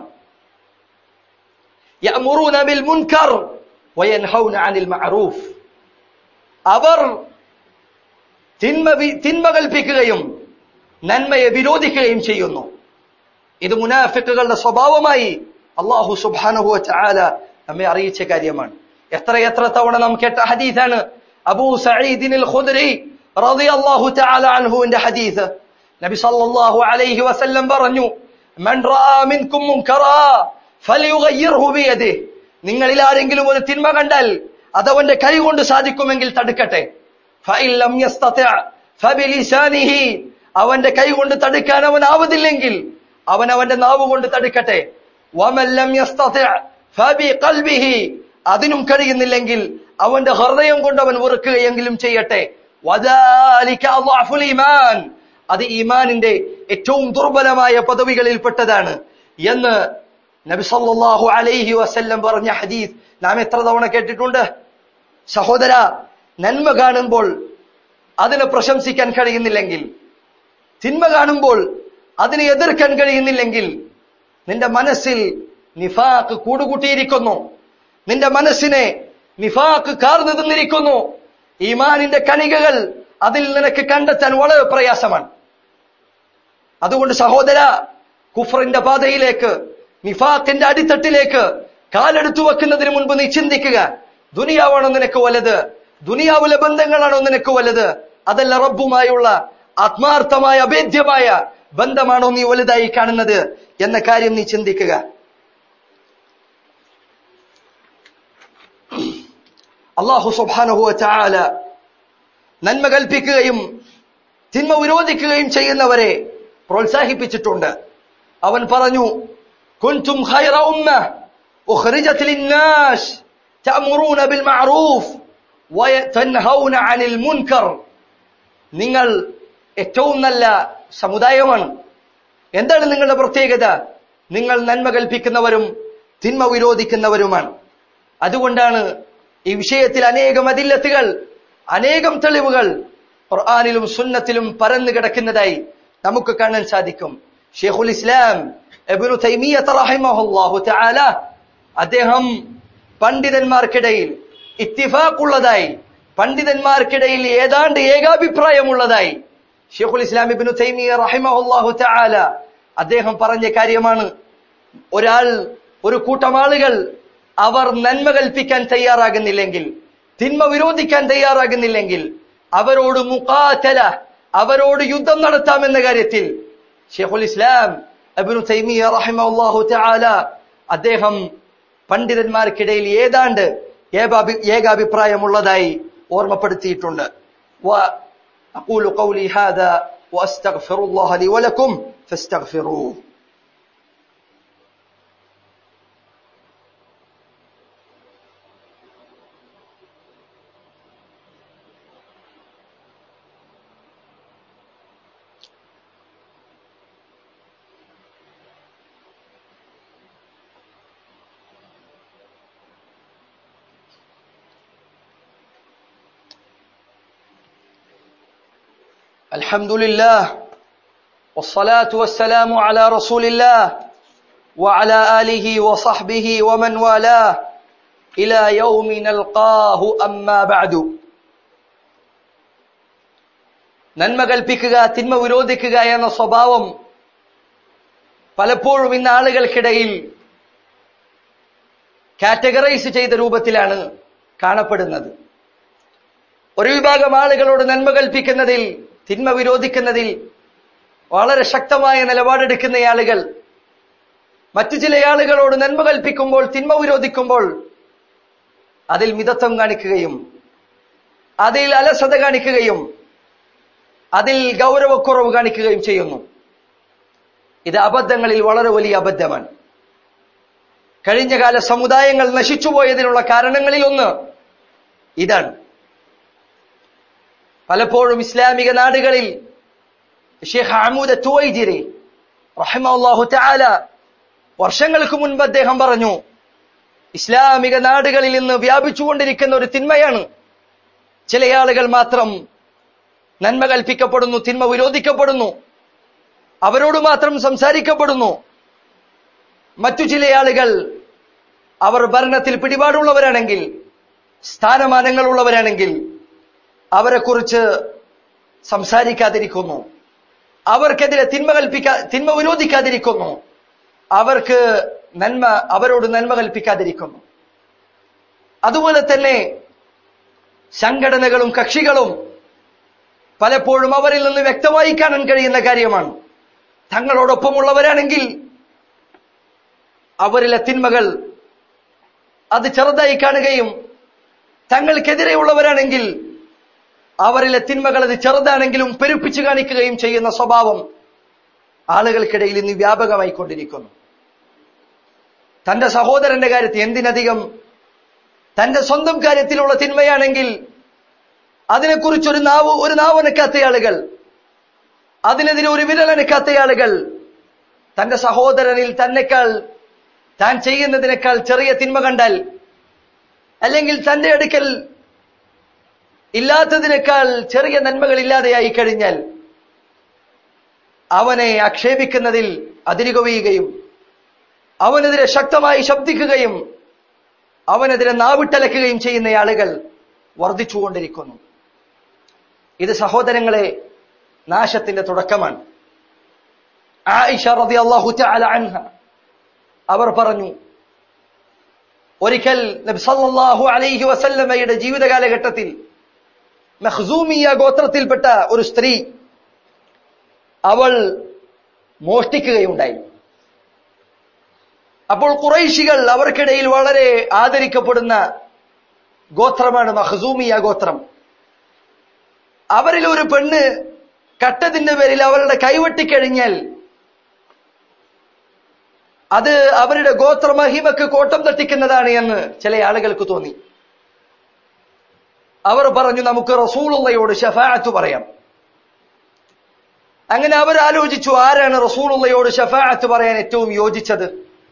يأمرون بالمنكر وينهون عن المعروف അവർ തിന്മ വി- തിന്മ കൽപ്പിക്കുകയും നന്മയെ വിരോധിക്കുകയും ചെയ്യുന്നു ഇത് മുനാഫിക്കുകളുടെ സ്വഭാവമായി അള്ളാഹു സുബാനുഹു ചാല നമ്മെ അറിയിച്ച കാര്യമാണ് എത്ര എത്ര തവണ നാം കേട്ട ഹദീസാണ് അബൂ സഈദിനിൽ ഖുദ്രി റളിയല്ലാഹു തആല അൻഹുവിന്റെ ഹദീസ് നബി സല്ലല്ലാഹു അലൈഹി വസല്ലം പറഞ്ഞു മൻ റആ മിൻകും മുൻകറാ ഫലയുഗയ്യിർഹു ബിയദിഹി നിങ്ങളിൽ ആരെങ്കിലും ഒരു തിന്മ കണ്ടാൽ അതവന്റെ കൈ കൊണ്ട് സാധിക്കുമെങ്കിൽ തടുക്കട്ടെ ഫഇൻ ലം യസ്തതി' ഫബിലിസാനിഹി അവന്റെ കൈ കൊണ്ട് തടുക്കാൻ അവൻ ആവതില്ലെങ്കിൽ അവൻ അവന്റെ നാവ് കൊണ്ട് തടുക്കട്ടെ വമൻ ലം യസ്തതി' ഫബിഖൽബിഹി അതിനും കഴിയുന്നില്ലെങ്കിൽ അവന്റെ ഹൃദയം കൊണ്ട് അവൻ വെറുക്കുകയെങ്കിലും ചെയ്യട്ടെ വദാലിക അദ്അഫുൽ ഈമാൻ അത് ഈമാനിന്റെ ഏറ്റവും ദുർബലമായ പദവികളിൽപ്പെട്ടതാണ് എന്ന് നബി സല്ലല്ലാഹു അലൈഹി വസല്ലം പറഞ്ഞ ഹദീസ് നാം എത്ര തവണ കേട്ടിട്ടുണ്ട് സഹോദര നന്മ കാണുമ്പോൾ അതിനെ പ്രശംസിക്കാൻ കഴിയുന്നില്ലെങ്കിൽ തിന്മ കാണുമ്പോൾ അതിനെ എതിർക്കാൻ കഴിയുന്നില്ലെങ്കിൽ നിന്റെ മനസ്സിൽ നിഫാക്ക് കൂടുകൂട്ടിയിരിക്കുന്നു നിന്റെ മനസ്സിനെ നിഫാക്ക് കാർന്നു തിന്നിരിക്കുന്നു ഈമാനിന്റെ കണികകൾ അതിൽ നിനക്ക് കണ്ടെത്താൻ വളരെ പ്രയാസമാണ് അതുകൊണ്ട് സഹോദര കുഫറിന്റെ പാതയിലേക്ക് നിഫാഖിന്റെ അടിത്തട്ടിലേക്ക് കാലെടുത്തു വെക്കുന്നതിന് മുൻപ് നീ ചിന്തിക്കുക ദുനിയാവാണോ നിനക്ക് വലുത് ദുനിയാവിലെ ബന്ധങ്ങളാണോ നിനക്ക് വലുത് അതല്ല റബ്ബുമായുള്ള ആത്മാർത്ഥമായ അഭേദ്യമായ ബന്ധമാണോ നീ വലുതായി കാണുന്നത് എന്ന കാര്യം നീ ചിന്തിക്കുക അള്ളാഹു സുബാനുഹുവ ചാല നന്മ കൽപ്പിക്കുകയും തിന്മ വിരോധിക്കുകയും ചെയ്യുന്നവരെ പ്രോത്സാഹിപ്പിച്ചിട്ടുണ്ട് അവൻ പറഞ്ഞു കുൻതും ഖൈറ ഉമ്മ ഉഖ്രിജത് ലിന്നാസ് തഅമുറൂന ബിൽ മഅറൂഫ് വതൻഹൗന അനിൽ മുൻകർ നിങ്ങൾ ഏറ്റവും നല്ല സമുദായമാണ് എന്താണ് നിങ്ങളുടെ പ്രത്യേകത നിങ്ങൾ നന്മ കൽപ്പിക്കുന്നവരും തിന്മ വിരോധിക്കുന്നവരുമാണ് അതുകൊണ്ടാണ് ഈ വിഷയത്തിൽ അനേകം അതില്ലത്തുകൾ അനേകം തെളിവുകൾ ഖുർആാനിലും സുന്നത്തിലും പരന്നു കിടക്കുന്നതായി നമുക്ക് കാണാൻ സാധിക്കും ഷെയ്ഖുൽ ഇസ്ലാം എബിനു തൈമിയത്ത് റഹിമഹുല്ലാഹു തആല അദ്ദേഹം പണ്ഡിതന്മാർക്കിടയിൽ ഇത്തിഫാഖുള്ളതായി പണ്ഡിതന്മാർക്കിടയിൽ ഏതാണ്ട് ഏകാഭിപ്രായമുള്ളതായി ഷെയ്ഖുൽ ഇസ്ലാം ഇബ്നു തൈമിയ റഹിമഹുല്ലാഹു തആല അദ്ദേഹം പറഞ്ഞ കാര്യമാണ് ഒരാൾ ഒരു കൂട്ടം ആളുകൾ അവർ നന്മ കൽപ്പിക്കാൻ തയ്യാറാകുന്നില്ലെങ്കിൽ തിന്മ വിരോധിക്കാൻ തയ്യാറാകുന്നില്ലെങ്കിൽ അവരോട് മുഖാത്തല അവരോട് യുദ്ധം നടത്താമെന്ന കാര്യത്തിൽ ഷെയ്ഖുൽ ഇസ്ലാം അബ്നു തൈമിയ റഹിമഹുല്ലാഹു തആല അദ്ദേഹം പണ്ഡിതന്മാർക്കിടയിൽ ഏതാണ്ട് ഏകാഭി- ഏകാഭിപ്രായമുള്ളതായി ഓർമ്മപ്പെടുത്തിയിട്ടുണ്ട് വ- أقول قولي هذا وأستغفر الله لي ولكم فاستغفروه الحمد لله والصلاة والسلام على رسول الله وعلى آله وصحبه ومن والاه إلى يوم نلقاه أما بعد നന്മ കൽപ്പിക്കുക തിന്മ വിരോധിക്കുക എന്ന സ്വഭാവം പലപ്പോഴും ഇന്ന് ആളുകൾക്കിടയിൽ കാറ്റഗറൈസ് ചെയ്ത രൂപത്തിലാണ് കാണപ്പെടുന്നത് ഒരു വിഭാഗം ആളുകളോട് നന്മ കൽപ്പിക്കുന്നതിൽ തിന്മ വിരോധിക്കുന്നതിൽ വളരെ ശക്തമായ നിലപാടെടുക്കുന്ന ആളുകൾ മറ്റു ചില ആളുകളോട് നന്മ കൽപ്പിക്കുമ്പോൾ തിന്മ വിരോധിക്കുമ്പോൾ അതിൽ മിതത്വം കാണിക്കുകയും അതിൽ അലസത കാണിക്കുകയും അതിൽ ഗൗരവക്കുറവ് കാണിക്കുകയും ചെയ്യുന്നു ഇത് അബദ്ധങ്ങളിൽ വളരെ വലിയ അബദ്ധമാണ് കഴിഞ്ഞകാല സമുദായങ്ങൾ നശിച്ചുപോയതിനുള്ള കാരണങ്ങളിൽ ഒന്ന് ഇതാണ് പലപ്പോഴും ഇസ്ലാമിക നാടുകളിൽ ഷെയ്ഖ് ഹമൂദ് തുവൈജിരി റഹിമല്ലാഹു തആല വർഷങ്ങൾക്ക് മുൻപ് അദ്ദേഹം പറഞ്ഞു ഇസ്ലാമിക നാടുകളിൽ നിന്ന് വ്യാപിച്ചുകൊണ്ടിരിക്കുന്ന ഒരു തിന്മയാണ് ചില ആളുകൾ മാത്രം നന്മ കൽപ്പിക്കപ്പെടുന്നു തിന്മ വിരോധിക്കപ്പെടുന്നു അവരോട് മാത്രം സംസാരിക്കപ്പെടുന്നു മറ്റു ചില ആളുകൾ അവർ ഭരണത്തിൽ പിടിപാടുള്ളവരാണെങ്കിൽ സ്ഥാനമാനങ്ങളുള്ളവരാണെങ്കിൽ അവരെക്കുറിച്ച് സംസാരിക്കാതിരിക്കുന്നു അവർക്കെതിരെ തിന്മ കൽപ്പിക്കാ തിന്മ വിരോധിക്കാതിരിക്കുന്നു അവർക്ക് നന്മ അവരോട് നന്മ കൽപ്പിക്കാതിരിക്കുന്നു അതുപോലെ തന്നെ സംഘടനകളും കക്ഷികളും പലപ്പോഴും അവരിൽ നിന്ന് വ്യക്തമായി കാണാൻ കഴിയുന്ന കാര്യമാണ് തങ്ങളോടൊപ്പമുള്ളവരാണെങ്കിൽ അവരിലെ തിന്മകൾ അത് ചെറുതായി കാണുകയും തങ്ങൾക്കെതിരെയുള്ളവരാണെങ്കിൽ അവരിലെ തിന്മകൾ അത് ചെറുതാണെങ്കിലും പെരുപ്പിച്ചു കാണിക്കുകയും ചെയ്യുന്ന സ്വഭാവം ആളുകൾക്കിടയിൽ ഇന്ന് വ്യാപകമായിക്കൊണ്ടിരിക്കുന്നു തന്റെ സഹോദരന്റെ കാര്യത്തിൽ എന്തിനധികം തന്റെ സ്വന്തം കാര്യത്തിലുള്ള തിന്മയാണെങ്കിൽ അതിനെക്കുറിച്ചൊരു നാവ് ഒരു നാവ് അനക്കാത്ത ആളുകൾ അതിനെതിരെ ഒരു വിരലനക്കാത്ത ആളുകൾ തന്റെ സഹോദരനിൽ തന്നെക്കാൾ താൻ ചെയ്യുന്നതിനേക്കാൾ ചെറിയ തിന്മ കണ്ടാൽ അല്ലെങ്കിൽ തന്റെ അടുക്കൽ ഇല്ലാത്തതിനേക്കാൾ ചെറിയ നന്മകൾ ഇല്ലാതെയായി കഴിഞ്ഞാൽ അവനെ ആക്ഷേപിക്കുന്നതിൽ അതിരുകവിയുകയും അവനെതിരെ ശക്തമായി ശബ്ദിക്കുകയും അവനെതിരെ നാവിട്ടലക്കുകയും ചെയ്യുന്ന ആളുകൾ വർദ്ധിച്ചുകൊണ്ടിരിക്കുന്നു ഇത് സഹോദരങ്ങളെ നാശത്തിന്റെ തുടക്കമാണ് ആയിഷ റളിയല്ലാഹു തആല അൻഹ അവർ പറഞ്ഞു ഒരിക്കൽ നബി സല്ലല്ലാഹു അലൈഹി വസല്ലമയുടെ ജീവിത കാലഘട്ടത്തിൽ മഖ്സൂമിയ ഗോത്രത്തിൽപ്പെട്ട ഒരു സ്ത്രീ അവൾ മോഷ്ടിക്കുകയുണ്ടായി അപ്പോൾ കുറൈശികൾ അവർക്കിടയിൽ വളരെ ആദരിക്കപ്പെടുന്ന ഗോത്രമാണ് മഖ്സൂമിയ ഗോത്രം അവരിൽ ഒരു പെണ്ണ് കട്ടതിന്റെ പേരിൽ അവരുടെ കൈവെട്ടിക്കഴിഞ്ഞാൽ അത് അവരുടെ ഗോത്രമഹിമക്ക് കോട്ടം തട്ടിക്കുന്നതാണ് എന്ന് ചില ആളുകൾക്ക് തോന്നി അവർ പറഞ്ഞു നമുക്ക് റസൂളുള്ളയോട് ഷഫാഅത്ത് പറയാം അങ്ങനെ അവർ ആലോചിച്ചു ആരാണ് റസൂലുള്ളയോട് ഷഫാഅത്ത് പറയാൻ ഏറ്റവും യോജിച്ചത്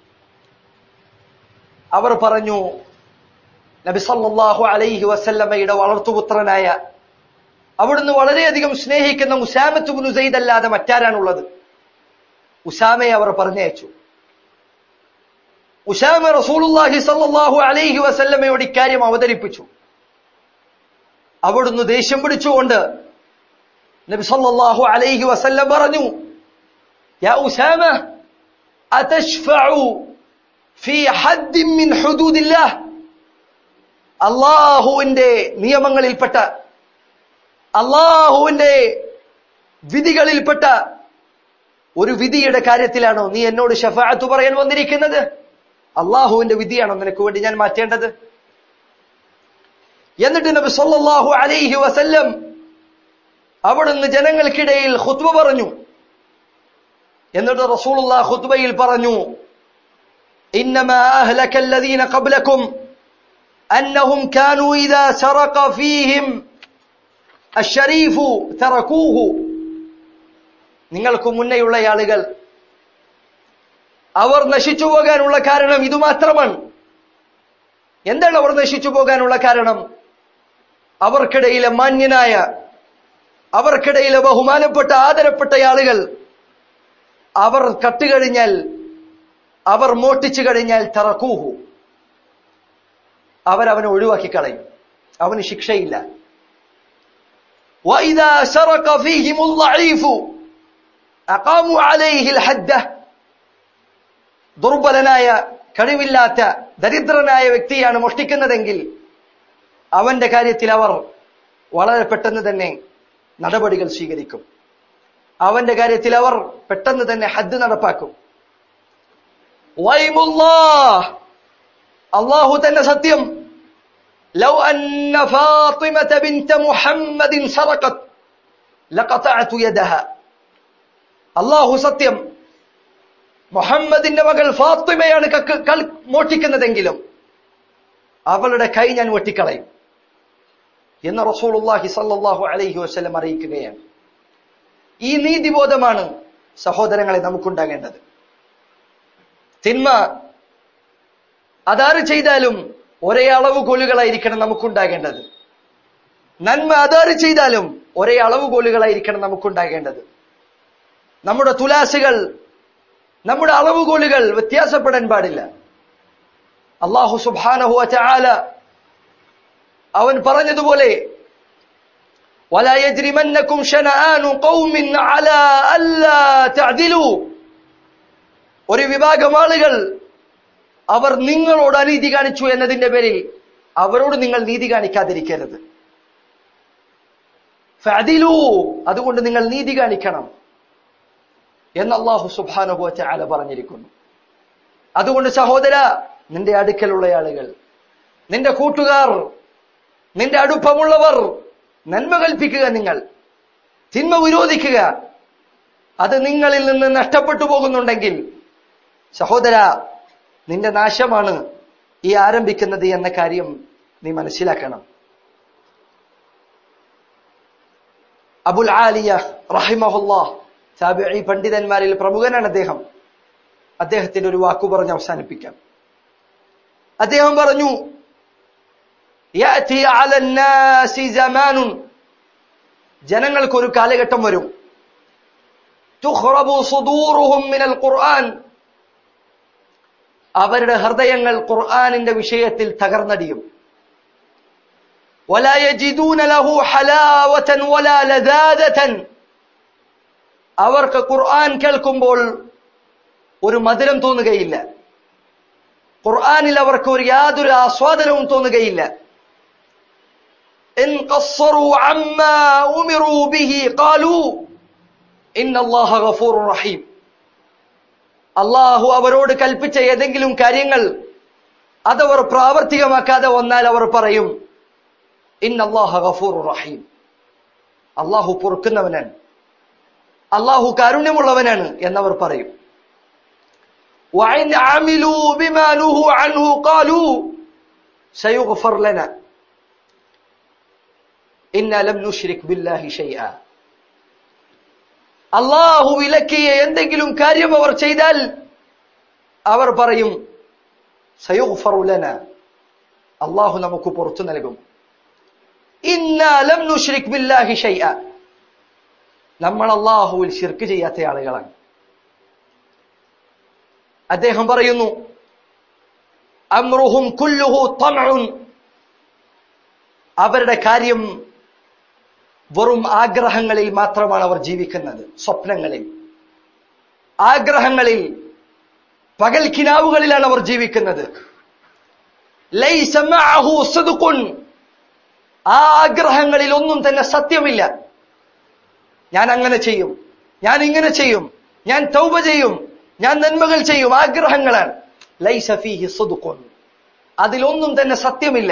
അവർ പറഞ്ഞു നബി സല്ലല്ലാഹു അലൈഹി വസല്ലമയുടെ വളർത്തുപുത്രനായ അവിടുന്ന് വളരെയധികം സ്നേഹിക്കുന്ന ഉസാമത്ത് ബിൻ ഉസൈദ് അല്ലാതെ മറ്റാരാണുള്ളത് ഉസാമയെ അവർ പറഞ്ഞയച്ചു ഉസാമ റസൂലുള്ളാഹി സല്ലല്ലാഹു അലൈഹി വസല്ലമയോട് ഇക്കാര്യം അവതരിപ്പിച്ചു അവിടുന്ന് ദേഷ്യം പിടിച്ചുകൊണ്ട് നബി സല്ലല്ലാഹു അലൈഹി വസല്ലം പറഞ്ഞു യാ ഉസാമ അതശ്ഫഉ ഫീ ഹദ്ദിൻ മിൻ ഹുദൂദില്ലാഹ് അള്ളാഹുവിന്റെ നിയമങ്ങളിൽപ്പെട്ട അള്ളാഹുവിന്റെ വിധികളിൽപ്പെട്ട ഒരു വിധിയുടെ കാര്യത്തിലാണോ നീ എന്നോട് ഷഫാഅത്ത് പറയാൻ വന്നിരിക്കുന്നത് അള്ളാഹുവിന്റെ വിധിയാണോ നിനക്ക് വേണ്ടി ഞാൻ മാറ്റേണ്ടത് എന്നിട്ട് നബി സല്ലല്ലാഹു അലൈഹി വസല്ലം അവിടുന്ന് ജനങ്ങൾക്കിടയിൽ ഖുത്ബ പറഞ്ഞു എന്നിട്ട് റസൂലുള്ള ഖുത്ബയിൽ പറഞ്ഞു إنما أهلك الذين قبلكم أنهم كانوا إذا سرق فيهم الشريف تركوه നിങ്ങൾക്ക് മുന്നേയുള്ള ആളുകൾ അവർ നശിച്ചു പോകാനുള്ള കാരണം ഇതുമാത്രമാണ് എന്താണ് അവർ നശിച്ചു പോകാനുള്ള കാരണം അവർക്കിടയിലെ മാന്യനായ അവർക്കിടയിലെ ബഹുമാനപ്പെട്ട ആദരപ്പെട്ട ആളുകൾ അവർ കട്ടുകഴിഞ്ഞാൽ അവർ മോട്ടിച്ചു കഴിഞ്ഞാൽ തറക്കൂഹു അവരവനെ ഒഴിവാക്കി കളയും അവന് ശിക്ഷയില്ല وإذا سرق فيهم الضعيف أقاموا عليه الحدة ദുർബലനായ കഴിവില്ലാത്ത ദരിദ്രനായ വ്യക്തിയാണ് മോഷ്ടിക്കുന്നതെങ്കിൽ അവന്റെ കാര്യത്തിൽ അവർ വളരെ പെട്ടെന്ന് തന്നെ നടപടികൾ സ്വീകരിക്കും അവന്റെ കാര്യത്തിൽ അവർ പെട്ടെന്ന് തന്നെ ഹദ് നടപ്പാക്കും അള്ളാഹു തന്നെ സത്യം ലൗ അന്ന ഫാത്തിമത ബിൻത മുഹമ്മദിൻ സറഖത് ലഖതഅതു യദഹ അള്ളാഹു സത്യം മുഹമ്മദിന്റെ മകൾ ഫാത്തിമയാണ് മോഷ്ടിക്കുന്നതെങ്കിലും അവളുടെ കൈ ഞാൻ വെട്ടിക്കളയും എന്ന് റസൂലുള്ളാഹി സല്ലല്ലാഹു അലൈഹി വസല്ലം അറിയിക്കുകയാണ് ഈ നീതിബോധമാണ് സഹോദരങ്ങളെ നമുക്കുണ്ടാകേണ്ടത് തിന്മ അതാറ് ചെയ്താലും ഒരേ അളവ് കോലുകളായിരിക്കണം നമുക്കുണ്ടാകേണ്ടത് നന്മ അതാറ് ചെയ്താലും ഒരേ അളവ് കോലുകളായിരിക്കണം നമുക്കുണ്ടാകേണ്ടത് നമ്മുടെ തുലാസുകൾ നമ്മുടെ അളവുകോലുകൾ വ്യത്യാസപ്പെടാൻ പാടില്ല അള്ളാഹു സുബാനഹു ചാല അവൻ പറഞ്ഞതുപോലെ ولا يجرمنكم شنآن قوم على ألا تعدلوا ഒരു വിഭാഗം ആളുകൾ അവർ നിങ്ങളോട് അനീതി കാണിച്ചു എന്നതിന്റെ പേരിൽ അവരോട് നിങ്ങൾ നീതി കാണിക്കാതിരിക്കരുത് ഫഅദിലു അതുകൊണ്ട് നിങ്ങൾ നീതി കാണിക്കണം എന്ന് അള്ളാഹു സുബാനുഭവ ചാല പറഞ്ഞിരിക്കുന്നു അതുകൊണ്ട് സഹോദര നിന്റെ അടുക്കലുള്ള ആളുകൾ നിന്റെ കൂട്ടുകാർ നിന്റെ അടുപ്പമുള്ളവർ നന്മ കൽപ്പിക്കുക നിങ്ങൾ തിന്മ വിരോധിക്കുക അത് നിങ്ങളിൽ നിന്ന് നഷ്ടപ്പെട്ടു പോകുന്നുണ്ടെങ്കിൽ സഹോദര നിന്റെ നാശമാണ് ഈ ആരംഭിക്കുന്നത് എന്ന കാര്യം നീ മനസ്സിലാക്കണം അബുൽ ആലിയ റഹിമഹുല്ലാ താബിഈ പണ്ഡിതന്മാരിൽ പ്രമുഖനാണ് അദ്ദേഹം അദ്ദേഹത്തിന്റെ ഒരു വാക്കു പറഞ്ഞ് അവസാനിപ്പിക്കാം അദ്ദേഹം പറഞ്ഞു يأتي على الناس زمان ജനങ്ങൾക്കൊരു കാലഘട്ടം വരും തുഖ്റബു സുദൂറുഹും മിനൽ ഖുർആൻ അവരുടെ ഹൃദയങ്ങൾ ഖുർആനിന്റെ വിഷയത്തിൽ തകർന്നടിയും ولا يجدون له حلاوة ولا لذاذة അവർക്ക് ഖുർആൻ കേൾക്കുമ്പോൾ ഒരു മധുരം തോന്നുകയില്ല ഖുർആനിൽ അവർക്ക് ഒരു യാതൊരു ആസ്വാദനവും തോന്നുകയില്ല إن قصروا عما أمروا به قالوا إن الله غفور رحيم അള്ളാഹു അവരോട് കൽപ്പിച്ച ഏതെങ്കിലും കാര്യങ്ങൾ അതവർ പ്രാവർത്തികമാക്കാതെ വന്നാൽ അവർ പറയും ഇൻ അള്ളാഹ ഗഫൂർ റഹീം അള്ളാഹു പൊറുക്കുന്നവനാണ് അള്ളാഹു കാരുണ്യമുള്ളവനാണ് എന്നവർ പറയും وإن عملوا بما نهوا عنه قالوا سيغفر لنا إنا لم نشرك بالله شيئا അള്ളാഹു വിലക്കിയ എന്തെങ്കിലും കാര്യം അവർ ചെയ്താൽ അവർ പറയും സയുഗ്ഫറുലന അള്ളാഹു നമുക്ക് പുറത്തു നൽകും ഇന്നാ ലം നുശ്രിക് ബില്ലാഹി ഷൈഅ നമ്മൾ അള്ളാഹുവിൽ ശിർക്ക് ചെയ്യാത്ത ആളുകളാണ് അദ്ദേഹം പറയുന്നു അമ്രുഹും കുല്ലുഹു തമഉൻ അവരുടെ കാര്യം വെറും ആഗ്രഹങ്ങളിൽ മാത്രമാണ് അവർ ജീവിക്കുന്നത് സ്വപ്നങ്ങളിൽ ആഗ്രഹങ്ങളിൽ പകൽ കിനാവുകളിലാണ് അവർ ജീവിക്കുന്നത് ലൈസ മഅഹു സിദ്ഖുൻ ആ ആഗ്രഹങ്ങളിൽ ഒന്നും തന്നെ സത്യമില്ല ഞാൻ അങ്ങനെ ചെയ്യും ഞാൻ ഇങ്ങനെ ചെയ്യും ഞാൻ തൗബ ചെയ്യും ഞാൻ നന്മകൾ ചെയ്യും ആഗ്രഹങ്ങളാണ് ലൈസ ഫീഹി സിദ്ഖുൻ അതിലൊന്നും തന്നെ സത്യമില്ല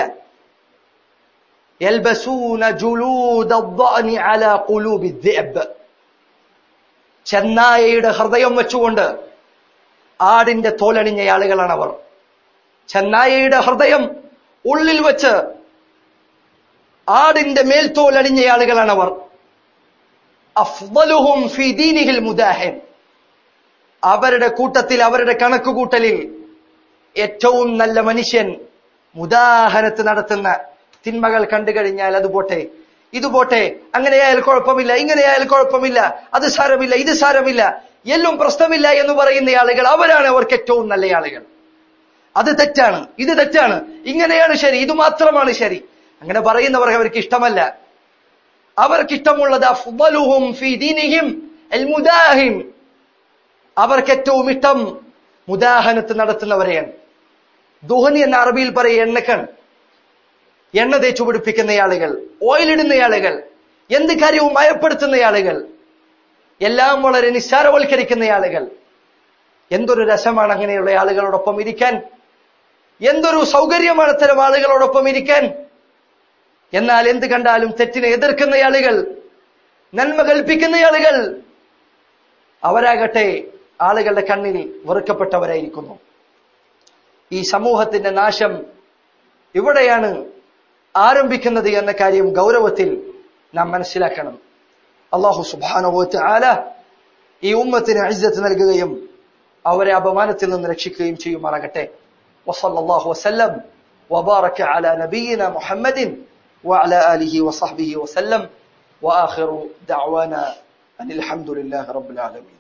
يلبسون جلود الضأن على قلوب الذئب ചെന്നായയുടെ ഹൃദയം വെച്ചുകൊണ്ട് ആടിന്റെ തോലണിഞ്ഞ ആളുകളാണ് അവർ ചെന്നായയുടെ ഹൃദയം ഉള്ളിൽ വെച്ച് ആടിന്റെ മേൽത്തോലണിഞ്ഞ ആളുകളാണ് അവർ അഫ്ദലുഹും ഫി ദീനിഹിൽ മുദാഹിൻ അവരുടെ കൂട്ടത്തിൽ അവരുടെ കണക്കുകൂട്ടലിൽ ഏറ്റവും നല്ല മനുഷ്യൻ മുദാഹനത്ത് നടത്തുന്ന തിന്മകൾ കണ്ടു കഴിഞ്ഞാൽ അത് പോട്ടെ ഇത് പോട്ടെ അങ്ങനെയായാൽ കുഴപ്പമില്ല ഇങ്ങനെയായാൽ കുഴപ്പമില്ല അത് സാരമില്ല ഇത് സാരമില്ല എല്ലാം പ്രശ്നമില്ല എന്ന് പറയുന്ന ആളുകൾ അവരാണ് അവർക്ക് ഏറ്റവും നല്ല ആളുകൾ അത് തെറ്റാണ് ഇത് തെറ്റാണ് ഇങ്ങനെയാണ് ശരി ഇത് മാത്രമാണ് ശരി അങ്ങനെ പറയുന്നവർക്ക് അവർക്ക് ഇഷ്ടമല്ല അവർക്ക് ഇഷ്ടമുള്ളത് അഫ്ദലുഹും ഫീ ദീനിഹിം അൽ മുദാഹിൻ അവർക്ക് ഏറ്റവും ഇഷ്ടം മുദാഹനത്ത് നടത്തുന്നവരെയാണ് ദുഹനി എന്ന അറബിയിൽ പറയുക എണ്ണക്കൺ എണ്ണ തേച്ചു പിടിപ്പിക്കുന്ന ആളുകൾ ഓയിലിടുന്ന ആളുകൾ എന്ത് കാര്യവും മയപ്പെടുത്തുന്ന ആളുകൾ എല്ലാം വളരെ നിസ്സാരവൽക്കരിക്കുന്ന ആളുകൾ എന്തൊരു രസമാണ് അങ്ങനെയുള്ള ആളുകളോടൊപ്പം ഇരിക്കാൻ എന്തൊരു സൗകര്യമാണ് അത്തരം ആളുകളോടൊപ്പം ഇരിക്കാൻ എന്നാൽ എന്ത് കണ്ടാലും തെറ്റിനെ എതിർക്കുന്ന ആളുകൾ നന്മ കൽപ്പിക്കുന്ന ആളുകൾ അവരാകട്ടെ ആളുകളുടെ കണ്ണിൽ വെറുക്കപ്പെട്ടവരായിരിക്കുന്നു ഈ സമൂഹത്തിന്റെ നാശം ഇവിടെയാണ് ആരംഭിക്കുന്നത് എന്ന കാര്യം ഗൗരവത്തിൽ നാം മനസ്സിലാക്കണം അള്ളാഹു സുബാനുഭവത്ത് ആല ഈ ഉമ്മത്തിന് അഴിസത്ത് നൽകുകയും അവരെ അപമാനത്തിൽ നിന്ന് രക്ഷിക്കുകയും ചെയ്യുമാറാകട്ടെ വസല്ലാഹു വസല്ലം وبارك على نبينا محمد وعلى آله وصحبه وسلم وآخر دعوانا أن الحمد لله رب العالمين